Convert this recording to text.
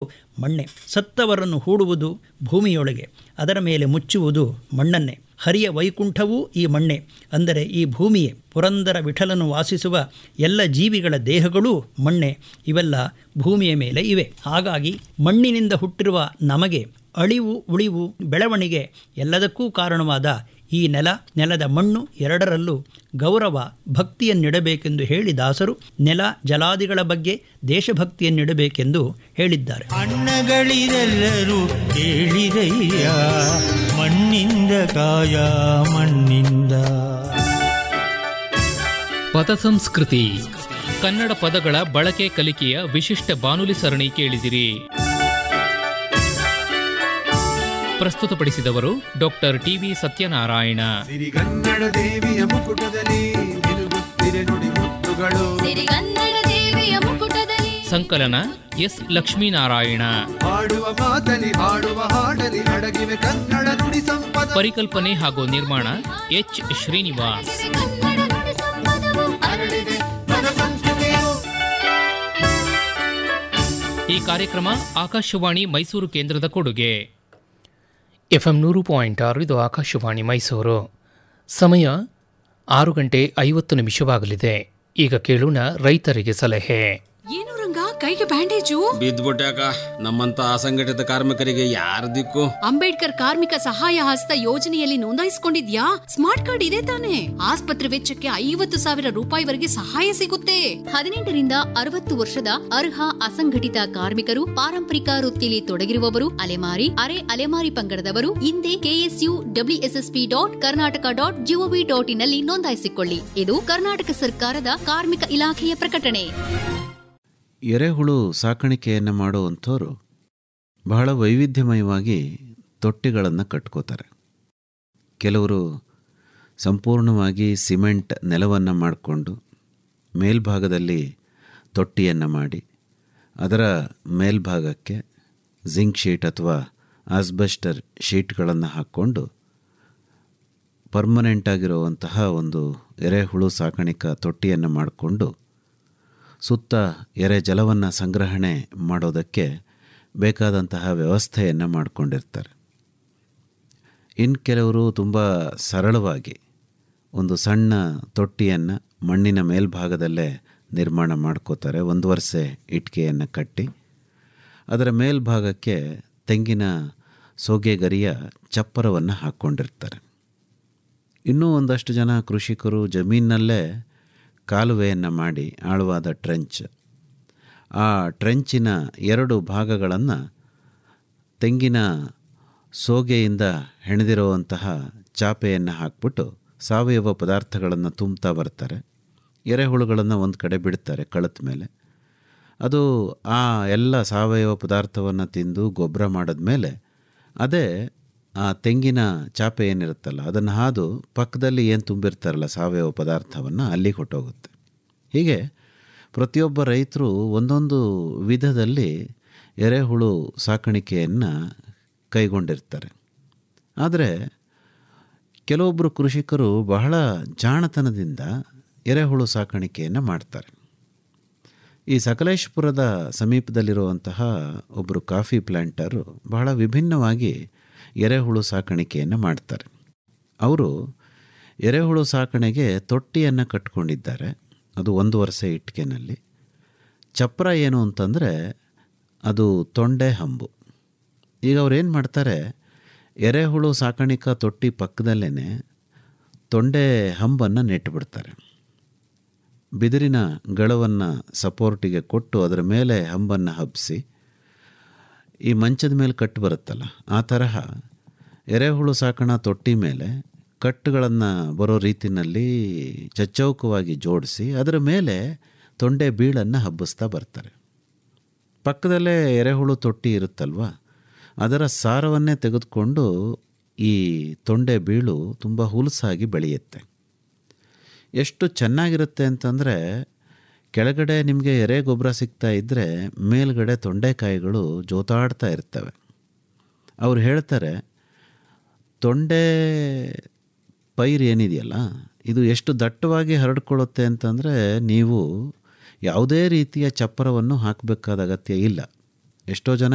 ಮಣ್ಣೆ ಸತ್ತವರನ್ನು ಹೂಡುವುದು ಭೂಮಿಯೊಳಗೆ ಅದರ ಮೇಲೆ ಮುಚ್ಚುವುದು ಮಣ್ಣನ್ನೇ ಹರಿಯ ವೈಕುಂಠವೂ ಈ ಮಣ್ಣೆ ಅಂದರೆ ಈ ಭೂಮಿಯೇ ಪುರಂದರ ವಿಠಲನು ವಾಸಿಸುವ ಎಲ್ಲ ಜೀವಿಗಳ ದೇಹಗಳೂ ಮಣ್ಣೆ ಇವೆಲ್ಲ ಭೂಮಿಯ ಮೇಲೆ ಇವೆ ಹಾಗಾಗಿ ಮಣ್ಣಿನಿಂದ ಹುಟ್ಟಿರುವ ನಮಗೆ ಅಳಿವು ಉಳಿವು ಬೆಳವಣಿಗೆ ಎಲ್ಲದಕ್ಕೂ ಕಾರಣವಾದ ಈ ನೆಲ ನೆಲದ ಮಣ್ಣು ಎರಡರಲ್ಲೂ ಗೌರವ ಭಕ್ತಿಯನ್ನಿಡಬೇಕೆಂದು ಹೇಳಿ ದಾಸರು ನೆಲ ಜಲಾದಿಗಳ ಬಗ್ಗೆ ದೇಶಭಕ್ತಿಯನ್ನಿಡಬೇಕೆಂದು ಹೇಳಿದ್ದಾರೆ ಅಣ್ಣಗಳಿರೆಲ್ಲರೂ ಕೇಳಿರಯ್ಯ ಮಣ್ಣಿಂದ ಕಾಯ ಮಣ್ಣಿಂದ ಪದ ಸಂಸ್ಕೃತಿ ಕನ್ನಡ ಪದಗಳ ಬಳಕೆ ಕಲಿಕೆಯ ವಿಶಿಷ್ಟ ಬಾನುಲಿ ಸರಣಿ ಕೇಳಿದಿರಿ ಪ್ರಸ್ತುತಪಡಿಸಿದವರು ಡಾಕ್ಟರ್ ಟಿವಿ ಸತ್ಯನಾರಾಯಣ ಸಿರಿಗನ್ನಡ ದೇವಿಯ ಮುಕುಟದಲ್ಲಿ ನಿಲುಗುತ್ತಿರೆ ನುಡಿ ಮುತ್ತುಗಳು ಸಿರಿಗನ್ನಡ ದೇವಿಯ ಮುಕುಟದಲ್ಲಿ ಸಂಕಲನ ಎಸ್ ಲಕ್ಷ್ಮೀನಾರಾಯಣ ಹಾಡುವ ಮಾತಲಿ ಹಾಡುವ ಹಾಡಲಿ ಅಡಗಿವೆ ಕನ್ನಡ ನುಡಿ ಸಂಪದ ಪರಿಕಲ್ಪನೆ ಹಾಗೂ ನಿರ್ಮಾಣ ಎಚ್ ಶ್ರೀನಿವಾಸ್ ಕನ್ನಡ ನುಡಿ ಸಂಪದವು ಹರಡಿದೆ ಪದ ಸಂಸ್ಕೃತಿಯು ಈ ಕಾರ್ಯಕ್ರಮ ಆಕಾಶವಾಣಿ ಮೈಸೂರು ಕೇಂದ್ರದ ಕೊಡುಗೆ ಎಫ್ಎಂ ನೂರು ಪಾಯಿಂಟ್ ಆರು ಇದು ಆಕಾಶವಾಣಿ ಮೈಸೂರು ಸಮಯ ಆರು ಗಂಟೆ ಐವತ್ತು ನಿಮಿಷವಾಗಲಿದೆ ಈಗ ಕೇಳೋಣ ರೈತರಿಗೆ ಸಲಹೆ ಏನು ರಂಗ ಕೈಗೆ ಬ್ಯಾಂಡೇಜು ಬಿದ್ದ್ಬಿಟ್ಯಾಕ ನಮ್ಮಂತ ಅಸಂಘಟಿತ ಕಾರ್ಮಿಕರಿಗೆ ಯಾರ ದಿಕ್ಕು ಅಂಬೇಡ್ಕರ್ ಕಾರ್ಮಿಕ ಸಹಾಯ ಹಸ್ತ ಯೋಜನೆಯಲ್ಲಿ ನೋಂದಾಯಿಸಿಕೊಂಡಿದ್ಯಾ ಸ್ಮಾರ್ಟ್ ಕಾರ್ಡ್ ಇದೆ ತಾನೆ ಆಸ್ಪತ್ರೆ ವೆಚ್ಚಕ್ಕೆ ಐವತ್ತು ಸಾವಿರ ರೂಪಾಯಿವರೆಗೆ ಸಹಾಯ ಸಿಗುತ್ತೆ ಹದಿನೆಂಟರಿಂದ ಅರವತ್ತು ವರ್ಷದ ಅರ್ಹ ಅಸಂಘಟಿತ ಕಾರ್ಮಿಕರು ಪಾರಂಪರಿಕ ವೃತ್ತಿಯಲ್ಲಿ ತೊಡಗಿರುವವರು ಅಲೆಮಾರಿ ಅರೆ ಅಲೆಮಾರಿ ಪಂಗಡದವರು ಹಿಂದೆ KSU WSSP dot Karnataka dot GOV dot ಇನ್ನಲ್ಲಿ ನೋಂದಾಯಿಸಿಕೊಳ್ಳಿ ಇದು ಕರ್ನಾಟಕ ಸರ್ಕಾರದ ಕಾರ್ಮಿಕ ಇಲಾಖೆಯ ಪ್ರಕಟಣೆ ಎರೆಹುಳು ಸಾಕಾಣಿಕೆಯನ್ನು ಮಾಡುವಂಥವ್ರು ಬಹಳ ವೈವಿಧ್ಯಮಯವಾಗಿ ತೊಟ್ಟಿಗಳನ್ನು ಕಟ್ಕೋತಾರೆ ಕೆಲವರು ಸಂಪೂರ್ಣವಾಗಿ ಸಿಮೆಂಟ್ ನೆಲವನ್ನು ಮಾಡಿಕೊಂಡು ಮೇಲ್ಭಾಗದಲ್ಲಿ ತೊಟ್ಟಿಯನ್ನು ಮಾಡಿ ಅದರ ಮೇಲ್ಭಾಗಕ್ಕೆ ಜಿಂಕ್ ಶೀಟ್ ಅಥವಾ ಆಸ್ಬೆಸ್ಟರ್ ಶೀಟ್ಗಳನ್ನು ಹಾಕ್ಕೊಂಡು ಪರ್ಮನೆಂಟ್ ಆಗಿರುವಂತಹ ಒಂದು ಎರೆಹುಳು ಸಾಕಾಣಿಕಾ ತೊಟ್ಟಿಯನ್ನು ಮಾಡಿಕೊಂಡು ಸುತ್ತ ಎರೆ ಜಲವನ್ನು ಸಂಗ್ರಹಣೆ ಮಾಡೋದಕ್ಕೆ ಬೇಕಾದಂತಹ ವ್ಯವಸ್ಥೆಯನ್ನು ಮಾಡಿಕೊಂಡಿರ್ತಾರೆ ಇನ್ನು ಕೆಲವರು ತುಂಬ ಸರಳವಾಗಿ ಒಂದು ಸಣ್ಣ ತೊಟ್ಟಿಯನ್ನು ಮಣ್ಣಿನ ಮೇಲ್ಭಾಗದಲ್ಲೇ ನಿರ್ಮಾಣ ಮಾಡ್ಕೋತಾರೆ ಒಂದು ವರ್ಷ ಇಟ್ಟಿಗೆಯನ್ನು ಕಟ್ಟಿ ಅದರ ಮೇಲ್ಭಾಗಕ್ಕೆ ತೆಂಗಿನ ಸೋಗೆಗರಿಯ ಚಪ್ಪರವನ್ನು ಹಾಕ್ಕೊಂಡಿರ್ತಾರೆ ಇನ್ನೂ ಒಂದಷ್ಟು ಜನ ಕೃಷಿಕರು ಜಮೀನಲ್ಲೇ ಕಾಲುವೆಯನ್ನು ಮಾಡಿ ಆಳವಾದ ಟ್ರೆಂಚ್ ಆ ಟ್ರೆಂಚಿನ ಎರಡು ಭಾಗಗಳನ್ನು ತೆಂಗಿನ ಸೋಗೆಯಿಂದ ಹೆಣೆದಿರುವಂತಹ ಚಾಪೆಯನ್ನು ಹಾಕ್ಬಿಟ್ಟು ಸಾವಯವ ಪದಾರ್ಥಗಳನ್ನು ತುಂಬ್ತಾ ಬರ್ತಾರೆ ಎರೆಹುಳುಗಳನ್ನು ಒಂದು ಕಡೆ ಬಿಡ್ತಾರೆ ಕಳತ ಮೇಲೆ ಅದು ಆ ಎಲ್ಲ ಸಾವಯವ ಪದಾರ್ಥವನ್ನು ತಿಂದು ಗೊಬ್ಬರ ಮಾಡಿದ್ಮೇಲೆ ಅದೇ ಆ ತೆಂಗಿನ ಚಾಪೆ ಏನಿರುತ್ತಲ್ಲ ಅದನ್ನು ಹಾದು ಪಕ್ಕದಲ್ಲಿ ಏನು ತುಂಬಿರ್ತಾರಲ್ಲ ಸಾವಯವ ಪದಾರ್ಥವನ್ನು ಅಲ್ಲಿಗೆ ಹೊಟ್ಟೋಗುತ್ತೆ ಹೀಗೆ ಪ್ರತಿಯೊಬ್ಬ ರೈತರು ಒಂದೊಂದು ವಿಧದಲ್ಲಿ ಎರೆಹುಳು ಸಾಕಾಣಿಕೆಯನ್ನು ಕೈಗೊಂಡಿರ್ತಾರೆ ಆದರೆ ಕೆಲವೊಬ್ಬರು ಕೃಷಿಕರು ಬಹಳ ಜಾಣತನದಿಂದ ಎರೆಹುಳು ಸಾಕಾಣಿಕೆಯನ್ನು ಮಾಡ್ತಾರೆ ಈ ಸಕಲೇಶ್ಪುರದ ಸಮೀಪದಲ್ಲಿರುವಂತಹ ಒಬ್ಬರು ಕಾಫಿ ಪ್ಲ್ಯಾಂಟರು ಬಹಳ ವಿಭಿನ್ನವಾಗಿ ಎರೆಹುಳು ಸಾಕಾಣಿಕೆಯನ್ನು ಮಾಡ್ತಾರೆ ಅವರು ಎರೆಹುಳು ಸಾಕಣೆಗೆ ತೊಟ್ಟಿಯನ್ನು ಕಟ್ಕೊಂಡಿದ್ದಾರೆ ಅದು ಒಂದು ವರ್ಷ ಇಟ್ಟಿಗೆನಲ್ಲಿ ಚಪ್ರ ಏನು ಅಂತಂದರೆ ಅದು ತೊಂಡೆ ಹಂಬು ಈಗ ಅವ್ರು ಏನು ಮಾಡ್ತಾರೆ ಎರೆಹುಳು ಸಾಕಾಣಿಕಾ ತೊಟ್ಟಿ ಪಕ್ಕದಲ್ಲೇ ತೊಂಡೆ ಹಂಬನ್ನು ನೆಟ್ಟುಬಿಡ್ತಾರೆ ಬಿದಿರಿನ ಗಳವನ್ನು ಸಪೋರ್ಟಿಗೆ ಕೊಟ್ಟು ಅದರ ಮೇಲೆ ಹಂಬನ್ನು ಹಬ್ಬಿಸಿ ಈ ಮಂಚದ ಮೇಲೆ ಕಟ್ಟು ಬರುತ್ತಲ್ಲ ಆ ತರಹ ಎರೆಹುಳು ಸಾಕಣಾ ತೊಟ್ಟಿ ಮೇಲೆ ಕಟ್ಟುಗಳನ್ನು ಬರೋ ರೀತಿಯಲ್ಲಿ ಚಚ್ಚೌಕವಾಗಿ ಜೋಡಿಸಿ ಅದರ ಮೇಲೆ ತೊಂಡೆ ಬೀಳನ್ನು ಹಬ್ಬಿಸ್ತಾ ಬರ್ತಾರೆ ಪಕ್ಕದಲ್ಲೇ ಎರೆಹುಳು ತೊಟ್ಟಿ ಇರುತ್ತಲ್ವ ಅದರ ಸಾರವನ್ನೇ ತೆಗೆದುಕೊಂಡು ಈ ತೊಂಡೆ ಬೀಳು ತುಂಬ ಹುಲಸಾಗಿ ಬೆಳೆಯುತ್ತೆ ಎಷ್ಟು ಚೆನ್ನಾಗಿರುತ್ತೆ ಅಂತಂದರೆ ಕೆಳಗಡೆ ನಿಮಗೆ ಎರೆ ಗೊಬ್ಬರ ಸಿಗ್ತಾ ಇದ್ದರೆ ಮೇಲ್ಗಡೆ ತೊಂಡೆಕಾಯಿಗಳು ಜೋತಾಡ್ತಾ ಇರ್ತವೆ ಅವ್ರು ಹೇಳ್ತಾರೆ ತೊಂಡೆ ಪೈರು ಏನಿದೆಯಲ್ಲ ಇದು ಎಷ್ಟು ದಟ್ಟವಾಗಿ ಹರಡ್ಕೊಳ್ಳುತ್ತೆ ಅಂತಂದರೆ ನೀವು ಯಾವುದೇ ರೀತಿಯ ಚಪ್ಪರವನ್ನು ಹಾಕಬೇಕಾದ ಅಗತ್ಯ ಇಲ್ಲ ಎಷ್ಟೋ ಜನ